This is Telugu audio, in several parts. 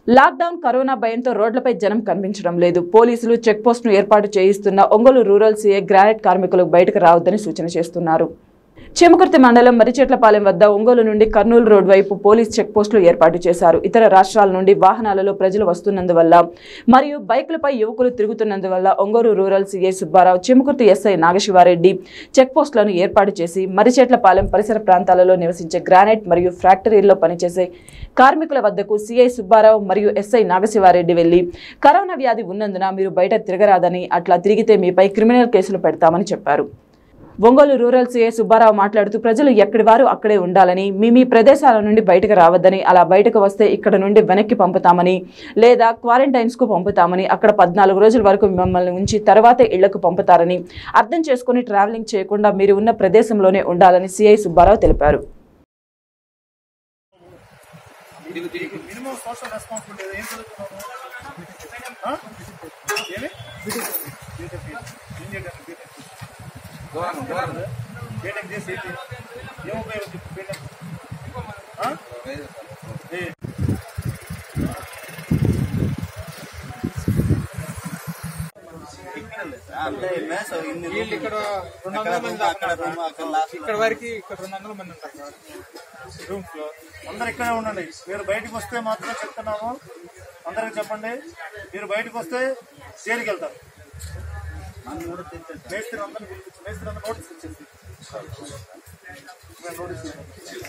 లాక్డౌన్ కరోనా భయంతో రోడ్లపై జనం కనిపించడం లేదు పోలీసులు చెక్ పోస్టును ఏర్పాటు చేయిస్తున్న ఒంగోలు రూరల్ సీఏ గ్రానైట్ కార్మికులు బయటకు రావద్దని సూచన చేస్తున్నారు చేమకుర్తి మండలం మరిచెట్లపాలెం వద్ద ఒంగోలు నుండి కర్నూలు రోడ్ వైపు పోలీస్ చెక్ పోస్టులు ఏర్పాటు చేశారు ఇతర రాష్ట్రాల నుండి వాహనాలలో ప్రజలు వస్తున్నందువల్ల మరియు బైకులపై యువకులు తిరుగుతున్నందువల్ల Ongole rural CI Subbarao Chimakurthi SI Nagasivareddy check పోస్టులను ఏర్పాటు చేసి మరిచెట్లపాలెం పరిసర ప్రాంతాలలో నివసించే గ్రానైట్ మరియు ఫ్యాక్టరీల్లో పనిచేసే కార్మికుల వద్దకు సీఐ సుబ్బారావు మరియు ఎస్ఐ నాగశివారెడ్డి వెళ్లి కరోనా వ్యాధి ఉన్నందున మీరు బయట తిరగరాదని అట్లా తిరిగితే మీపై క్రిమినల్ కేసులు పెడతామని చెప్పారు ఒంగోలు రూరల్ సీఐ సుబ్బారావు మాట్లాడుతూ ప్రజలు ఎక్కడి వారు అక్కడే ఉండాలని మీ మీ ప్రదేశాల నుండి బయటకు రావద్దని అలా బయటకు వస్తే ఇక్కడ నుండి వెనక్కి పంపుతామని లేదా క్వారంటైన్స్ కు పంపుతామని అక్కడ పద్నాలుగు రోజుల వరకు మిమ్మల్ని ఉంచి తర్వాత ఇళ్లకు పంపుతారని అర్థం చేసుకుని ట్రావెలింగ్ చేయకుండా మీరు ఉన్న ప్రదేశంలోనే ఉండాలని సీఐ సుబ్బారావు తెలిపారు మినిమం సోషల్ రెస్పాన్సిబిలిటీ ఏం చదువుతున్నావు ఆ? ఏమి బీటెక్. ఏం చేయడానికి బీటెక్? బీటెక్ చేసి ఏంటి? ఏం ఉపయోగం చెప్పు బీటెక్ ఆ? ఏ. వీళ్ళు ఇక్కడ రెండు వందల మంది దాకా ఇక్కడ వరకు ఇక్కడ రెండు వందల మంది ఉంటారు సార్ రూమ్స్ లో అందరు ఇక్కడే ఉండండి మీరు బయటకు వస్తే మాత్రం చెప్తున్నాము అందరికి చెప్పండి మీరు బయటకు వస్తే జైలుకి వెళ్తారు మేస్త్రి అందరిని పిలిపించి మేస్త్రి అందరూ నోటీస్ ఇచ్చేసి మేము నోటీస్ ఇచ్చాము.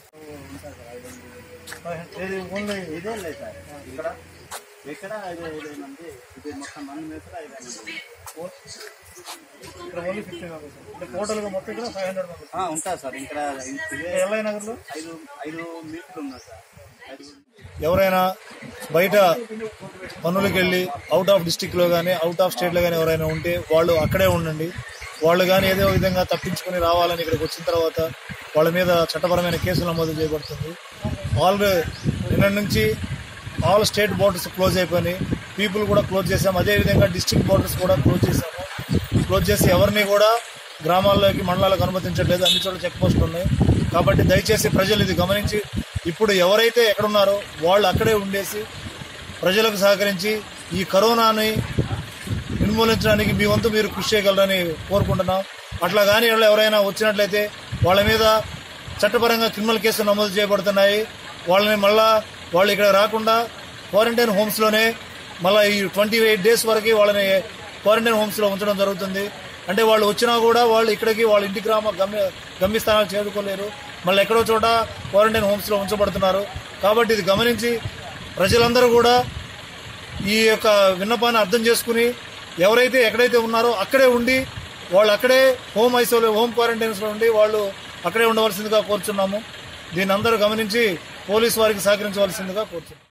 ఇది ఓన్లీ ఇదే లేదు సార్ ఇక్కడ ఇక్కడ ఐదు ఐదు మంది ఇది మొత్తం మంది మీద ఐదు మంది ఇక్కడ ఓన్లీ ఫిఫ్టీన్ మెంబర్స్ అంటే టోటల్ గా మొత్తం ఇక్కడ ఫైవ్ హండ్రెడ్ మెంబర్స్ ఆ, ఉంటారు సార్ ఇక్కడ ఇదే ఎల్ఐ నగర్ లో ఐదు ఐదు మీటర్లు ఉన్నారు సార్ ఐదు ఎవరైనా బయట పనులకు వెళ్ళి అవుట్ ఆఫ్ డిస్టిక్ లో కానీ అవుట్ ఆఫ్ స్టేట్ లో కానీ ఎవరైనా ఉంటే వాళ్ళు అక్కడే ఉండండి వాళ్ళు కానీ ఏదో విధంగా తప్పించుకొని రావాలని ఇక్కడికి వచ్చిన తర్వాత వాళ్ళ మీద చట్టపరమైన కేసులు నమోదు చేయబడుతుంది ఆల్ నిన్న నుంచి ఆల్ స్టేట్ బోర్డర్స్ క్లోజ్ అయిపోయినాయి పీపుల్ కూడా క్లోజ్ చేసాం అదేవిధంగా డిస్ట్రిక్ట్ బోర్డర్స్ కూడా క్లోజ్ చేసాము క్లోజ్ చేసి ఎవరిని కూడా గ్రామాల్లోకి మండలాలకు అనుమతించట్లేదు అన్ని చోట్ల చెక్ పోస్టులు ఉన్నాయి కాబట్టి దయచేసి ప్రజలు ఇది గమనించి ఇప్పుడు ఎవరైతే ఎక్కడున్నారో వాళ్ళు అక్కడే ఉండేసి ప్రజలకు సహకరించి ఈ కరోనాని నిర్మూలించడానికి మీ వంతు మీరు కృషి చేయగలరని కోరుకుంటున్నాం అట్లా కానీ వాళ్ళు ఎవరైనా వచ్చినట్లయితే వాళ్ళ మీద చట్టపరంగా క్రిమినల్ కేసులు నమోదు చేయబడుతున్నాయి వాళ్ళని మళ్ళా వాళ్ళు ఇక్కడ రాకుండా క్వారంటైన్ హోమ్స్లోనే మళ్ళీ ఈ ట్వంటీ ఎయిట్ డేస్ వరకు వాళ్ళని క్వారంటైన్ హోమ్స్లో ఉంచడం జరుగుతుంది అంటే వాళ్ళు వచ్చినా కూడా వాళ్ళు ఇక్కడికి వాళ్ళ ఇంటి గ్రామ గమ్య గమ్యస్థానాలు చేరుకోలేరు మళ్ళీ ఎక్కడో చోట క్వారంటైన్ హోమ్స్లో ఉంచబడుతున్నారు కాబట్టి ఇది గమనించి ప్రజలందరూ కూడా ఈ యొక్క విన్నపాన్ని అర్థం చేసుకుని ఎవరైతే ఎక్కడైతే ఉన్నారో అక్కడే ఉండి వాళ్ళు అక్కడే హోమ్ ఐసోలే హోమ్ క్వారంటైన్స్లో ఉండి వాళ్ళు అక్కడే ఉండవలసిందిగా కోరుచున్నాము దీన్ని అందరూ గమనించి పోలీసు వారికి సహకరించవలసిందిగా కోరుచున్నాము